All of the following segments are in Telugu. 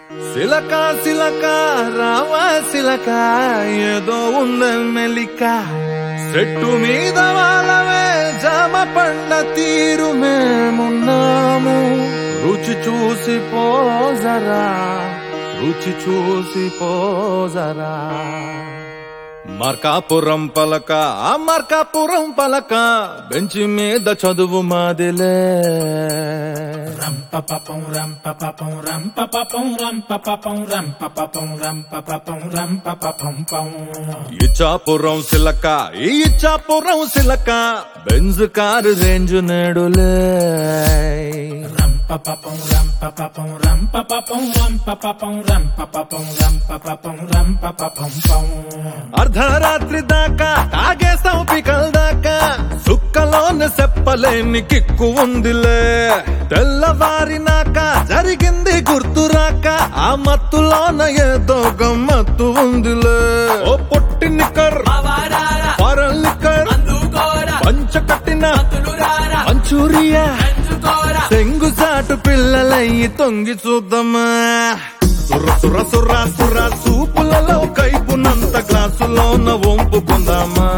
సిలక సిలక రావా సిలక ఏదో ఉందే మెలిక చెట్టు మీద వాళ్ళవే జామ పండ్ల తీరు మేమున్నాము రుచి చూసి పోజరా రుచి చూసి పోజరా మార్కాపురం పలక ఆ మార్కాపురం పలక బెంచి మీద చదువు మాదిలే ram pa pa pum ram pa pa pum ram pa pa pum ram pa pa pum ram pa pa pum ram pa pa pum ram pa pa pum pum Ichchapuram సిలక ఈ ఇచ్చాపురం సిలక బెంజ్ కారు రేంజ్ నేడులే ram pa pa pum ram pa pa pum ram pa pa pum ram pa pa pum ram pa pa pum ram pa pa pum ram pa pa pum pum అర్ధరాత్రి దాకా తాగేస్తాం పికల్ దాకా సుక్కలోని చెప్పలేని కిక్కు ఉందిలే తెల్లవారినాక జరిగింది గుర్తురాక ఆ మత్తులోన ఏదో గమ్మత్తు ఉందిలే ఓ పొట్టి నిక్కర్ ఫారెన్ లిక్కర్ పంచ కట్టిన మంచూరియా తెంగు చాటు పిల్లలయ్యి తొంగి చూద్దామా సుర్ర సుర్ర సుర్ర సుర్ర సూపులలో కైపునంత గ్లాసులోన వంపుకుందామా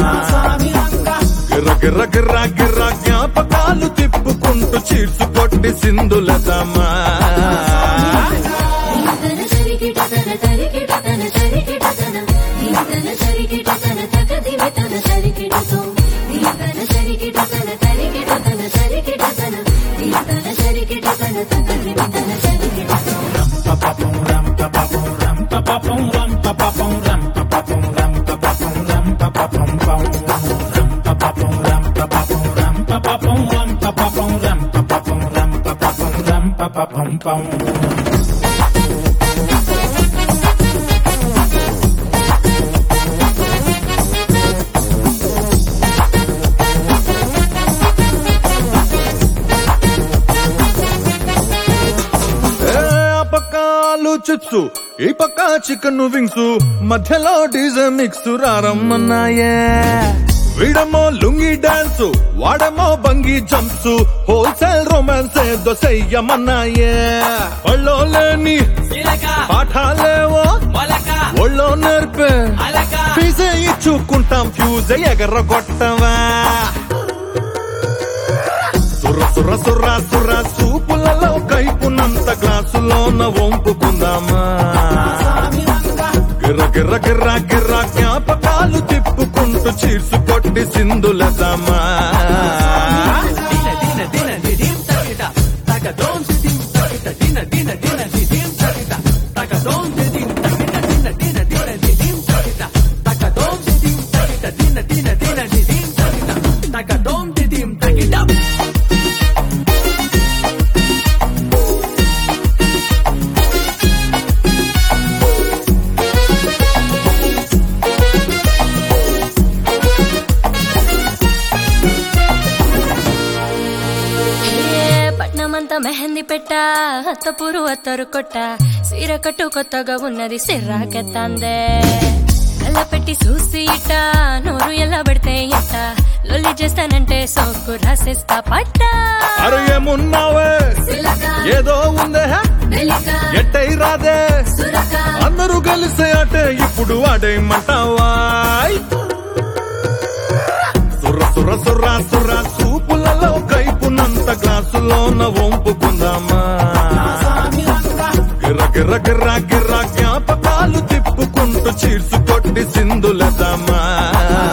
గిర్ర గిర్ర గిర్ర గిర్ర జ్ఞాపకాలు తిప్పుకుంటూ చీర్సు కొట్టి సింధులదామా ఇంతన సరికిట తన తరికిట తన సరికిట తన ఇంతన సరికిట తన తకదిమి తన సరికిట తో ఇంతన సరికిట తన తరికిట తన సరికిట తన ఇంతన సరికిట తన తకదిమి తన సరికిట తో pa pa pum ram pa pa pum ram pa pa pum ram pa pa pum ram pa pa pum ram pa pa pum ram pa pa pum pum ram pa pa pum ram pa pa pum ram pa pa pum ram pa pa pum ram pa pa pum ram pa pa pum ram pa pa pum pum ఏ, ఆ పక్క ఆలు చిప్స్ ఈ పక్క చికెన్ వింగ్స్ మధ్యలో డీజే మిక్స్ రారమ్మన్నాయే వీడమో లుంగి డాన్స్ వాడమో బంగి జంప్స్ హోల్సేల్ రొమాన్స్ ఏదో చెయ్యమన్నాయే ఒళ్ళో లేని పాఠాలేవో ఒళ్ళో నేర్పే ఫీజే ఇచ్చుకుంటాం ఫ్యూజ్ ఎగరగొట్టవా సుర్ర సుర్ర సుర్ర సుర్ర సూపులలో కైపునంత గ్లాసులోన వంపుకుందామా గిర్ర గిర్ర గిర్ర గిర్ర జ్ఞాపకాలు తిప్పుకుంటూ చీర్సు కొట్టి సింధులదామా ఏ పట్నమంతా మెహందీ పెట్ట అత్తపూరు అత్తరు కొట్ట సీర కట్టు కొత్తగా ఉన్నది సిర్రాకెత్తందే నల్ల పెట్టి చూసి ఇట్ట నోరు ఎలా పెడితే ఎట్ట లొల్లి చేస్తానంటే సోకు రాసేస్తా పట్ట అరే ఏమున్నావే సిలక ఏదో ఉందే మెలిక ఎట్టై రాదే సురక అందరూ కలిసే అటే ఇప్పుడు ఆడేయమంటావా సుర్ర సుర్ర సుర్ర సుర్ర సూపులలో కైపునంత గ్లాసులోన వంపుకుందామా గిర్ర గిర్ర గిర్ర గిర్ర జ్ఞాపకాలు తిప్పుకుంటూ చీర్సు కొట్టి సింధులదామా